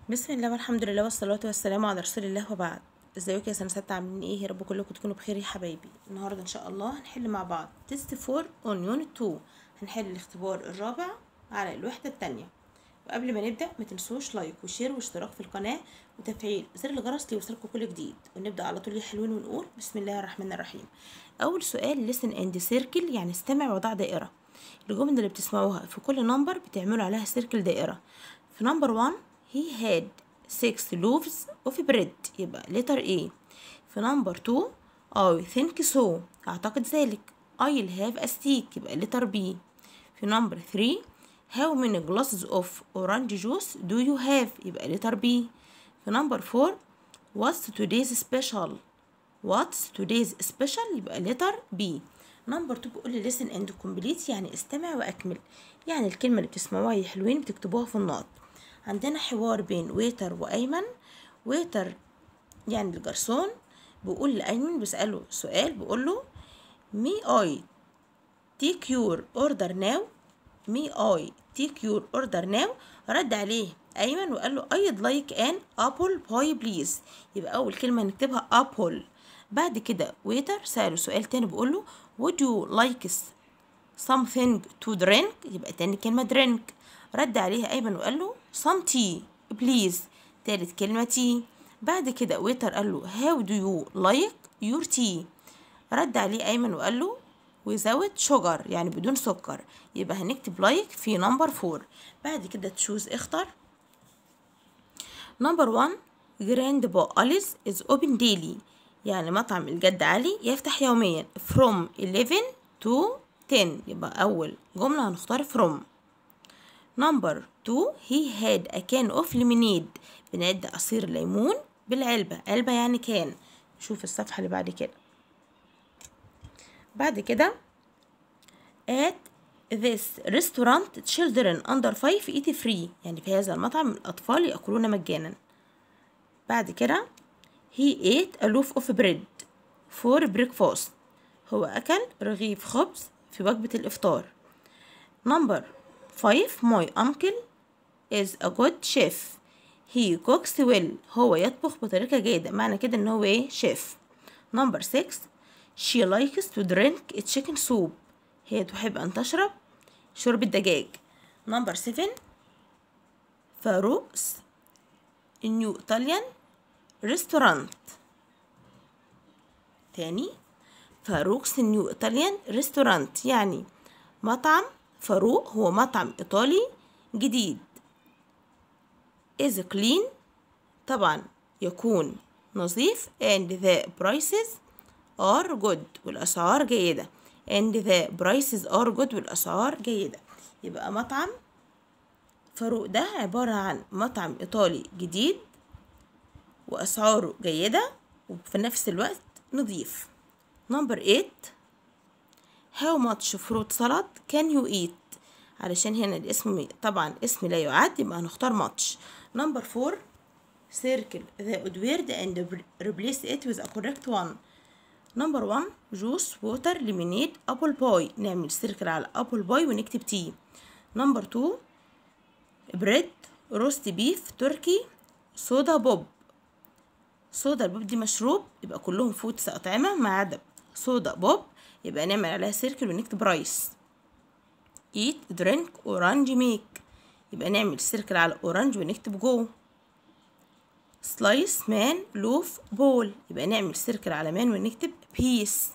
بسم الله والحمد لله والصلاة والسلام على رسول الله وبعد ازيكم يا سنة ستة عاملين ايه يا رب كلكم تكونوا بخير يا حبايبي النهاردة ان شاء الله هنحل مع بعض تيست فور اون يونت 2 هنحل الاختبار الرابع على الوحدة التانية وقبل ما نبدأ ما تنسوش لايك وشير واشتراك في القناة وتفعيل زر الجرس ليوصلكم كل جديد ونبدأ على طول يا حلوين ونقول بسم الله الرحمن الرحيم أول سؤال listen and circle يعني استمع وضع دائرة الجمل اللي بتسمعوها في كل نمبر بتعملوا عليها سيركل دائرة في نمبر 1 he had six loaves of bread يبقى letter A في نمبر 2 I think so أعتقد ذلك I'll have a steak يبقى letter B في نمبر 3 how many glasses of orange juice do you have يبقى letter B في نمبر 4 what's today's special what's today's special يبقى letter B نمبر 2 بيقول لي listen and complete يعني استمع واكمل يعني الكلمة اللي بتسمعوها يا حلوين بتكتبوها في النقط عندنا حوار بين ويتر وأيمن ويتر يعني الجرسون بيقول لأيمن بيسأله سؤال بيقول له may I take your order now may I take your order now رد عليه أيمن وقال له I'd like an apple pie please يبقى أول كلمة نكتبها apple بعد كده ويتر سأله سؤال تاني بيقول له would you like something to drink يبقى تاني كلمة drink رد عليها أيمن وقال له some tea please تالت كلمة tea بعد كده ويتر قال له how do you like your tea رد عليه أيمن وقال له without sugar يعني بدون سكر يبقى هنكتب like في نمبر فور بعد كده تشوز اختر نمبر 1 جراند با أليس is open daily يعني مطعم الجد علي يفتح يوميا from 11 to 10 يبقى أول جملة هنختار from نمبر 2 he had a can of lemonade بنعد عصير الليمون بالعلبة علبة يعني كان نشوف الصفحة اللي بعد كده بعد كده at this restaurant children under 5 eat free يعني في هذا المطعم الأطفال يأكلون مجانا بعد كده he ate a loaf of bread for breakfast هو أكل رغيف خبز في وجبة الإفطار نمبر 5 my uncle is a good chef he cooks well هو يطبخ بطريقة جيدة معنى كده ان هو ايه شيف نمبر 6 she likes to drink chicken soup هي تحب ان تشرب شرب الدجاج نمبر 7 فاروق's new Italian restaurant تاني فاروق's new Italian restaurant يعني مطعم فاروق هو مطعم إيطالي جديد is clean طبعا يكون نظيف and the prices are good والأسعار جيدة and the prices are good والأسعار جيدة يبقى مطعم فاروق ده عبارة عن مطعم إيطالي جديد وأسعاره جيدة وفي نفس الوقت نظيف نمبر 8 how much fruit salad can you eat علشان هنا الاسم طبعا اسم لا يعد يبقى هنختار ماتش نمبر 4 circle the odd word and replace it with a correct one نمبر 1 juice water lemonade apple pie نعمل سيركل على apple pie ونكتب تي نمبر 2 bread roast beef تركي صودا بوب صودا البوب دي مشروب يبقى كلهم فوتس أطعمة ما عدا صودا بوب يبقى نعمل عليها سيركل ونكتب رايس eat drink orange make يبقى نعمل سيركل على اورانج ونكتب جو slice man loaf bowl يبقى نعمل سيركل على مان ونكتب piece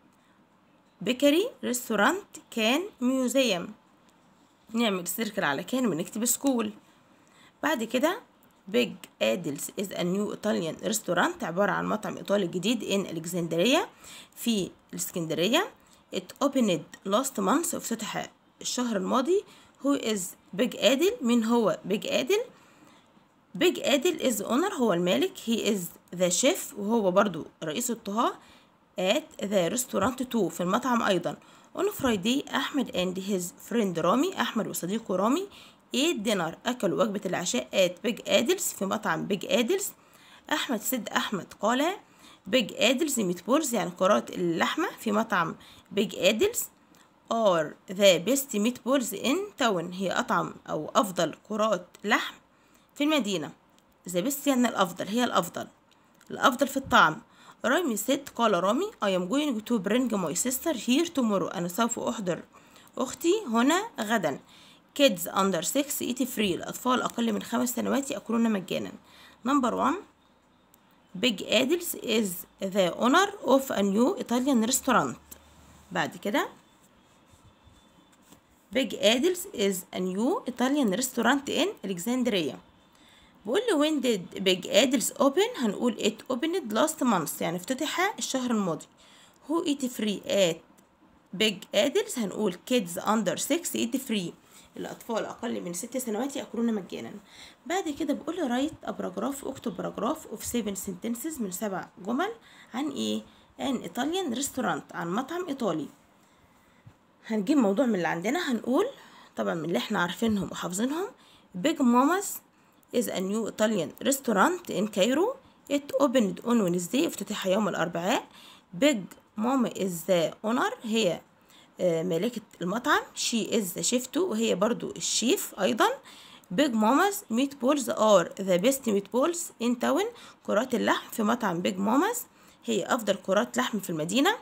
bakery restaurant كان museum نعمل سيركل على كان ونكتب school بعد كده بيج ادلز is a new Italian restaurant عبارة عن مطعم إيطالي جديد in الكسندرية في الإسكندرية it opened last month افتتح الشهر الماضي who is بيج ادل مين هو بيج ادل بيج ادل is owner هو المالك he is the chef وهو برضو رئيس الطهاة at the restaurant too في المطعم أيضا on Friday أحمد and his friend رامي أحمد وصديقه رامي ate dinner أكلوا وجبة العشاء at بيج ادلز في مطعم بيج ادلز أحمد سيد أحمد قال بيج ادلز ميت بولز يعني كرات اللحمة في مطعم بيج ادلز are the best meatballs in town هي أطعم أو أفضل كرات لحم في المدينة ذا بيست يعني الأفضل هي الأفضل الأفضل في الطعم رامي ست قال رامي I am going to bring my sister here tomorrow أنا سوف أحضر أختي هنا غدا kids under 6 eat free الأطفال أقل من خمس سنوات يأكلون مجانا number one Big Adels is the owner of a new Italian restaurant بعد كده Big Adels is a new Italian restaurant in Alexandria بقول لي when did Big Adels open هنقول it opened last month يعني افتتح الشهر الماضي who eat free at Big Adels هنقول kids under 6 eat free الأطفال أقل من ست سنوات يأكلون مجانا بعد كده بقول لي رايت باراجراف اكتب باراجراف اوف 7 sentences من سبع جمل عن ايه an Italian restaurant عن مطعم إيطالي هنجيب موضوع من اللي عندنا هنقول طبعا من اللي احنا عارفينهم وحافظينهم Big Mama's is a new Italian restaurant in Cairo it opened on Wednesday افتتح يوم الأربعاء Big Mama is the owner هي مالكة المطعم she is the chef too وهي برضو الشيف أيضا Big Mama's meatballs are the best meatballs in town كرات اللحم في مطعم Big Mama's هي أفضل كرات لحم في المدينة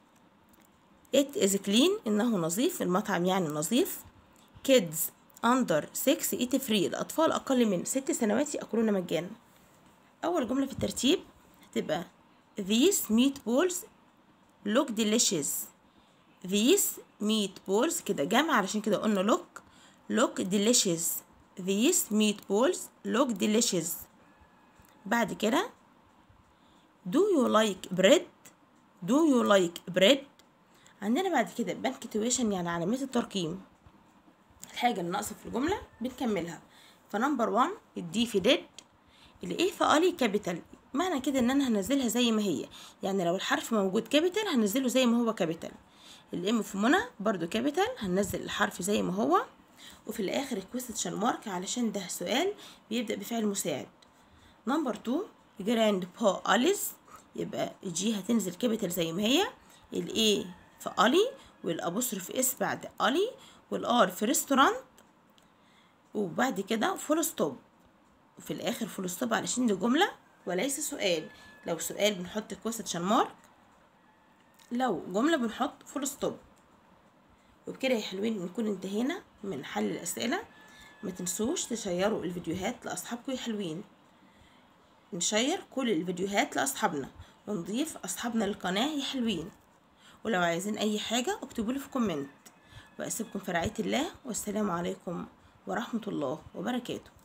It is clean إنه نظيف المطعم يعني نظيف Kids under 6 eat free الأطفال أقل من ست سنوات يأكلون مجانا أول جملة في الترتيب هتبقى These meatballs look delicious These meatballs كده جمع علشان كده قلنا look look delicious These meatballs look delicious بعد كده Do you like bread Do you like bread عندنا بعد كده بنكتويشن يعني علامات الترقيم الحاجة اللي ناقصة في الجملة بنكملها فنمبر 1 الدي في ديد الايه في الي كابيتال معنى كده ان انا هنزلها زي ما هي يعني لو الحرف موجود كابيتال هنزله زي ما هو كابيتال الام في منى برضو كابيتال هننزل الحرف زي ما هو وفي الاخر الكويستشن مارك علشان ده سؤال بيبدا بفعل مساعد نمبر 2 جراند با اليس يبقى الجي هتنزل كابيتال زي ما هي الاي في الي والابوستروف اس بعد الي والار في ريستورانت وبعد كده فول ستوب وفي الاخر فول ستوب علشان دي جمله وليس سؤال لو سؤال بنحط كويستشن مارك لو جملة بنحط فول ستوب وبكده يا حلوين نكون انتهينا من حل الأسئلة ما تنسوش تشيروا الفيديوهات لأصحابكم يا حلوين نشير كل الفيديوهات لأصحابنا ونضيف أصحابنا للقناة يا حلوين ولو عايزين أي حاجة اكتبولي في كومنت وأسيبكم في رعاية الله والسلام عليكم ورحمة الله وبركاته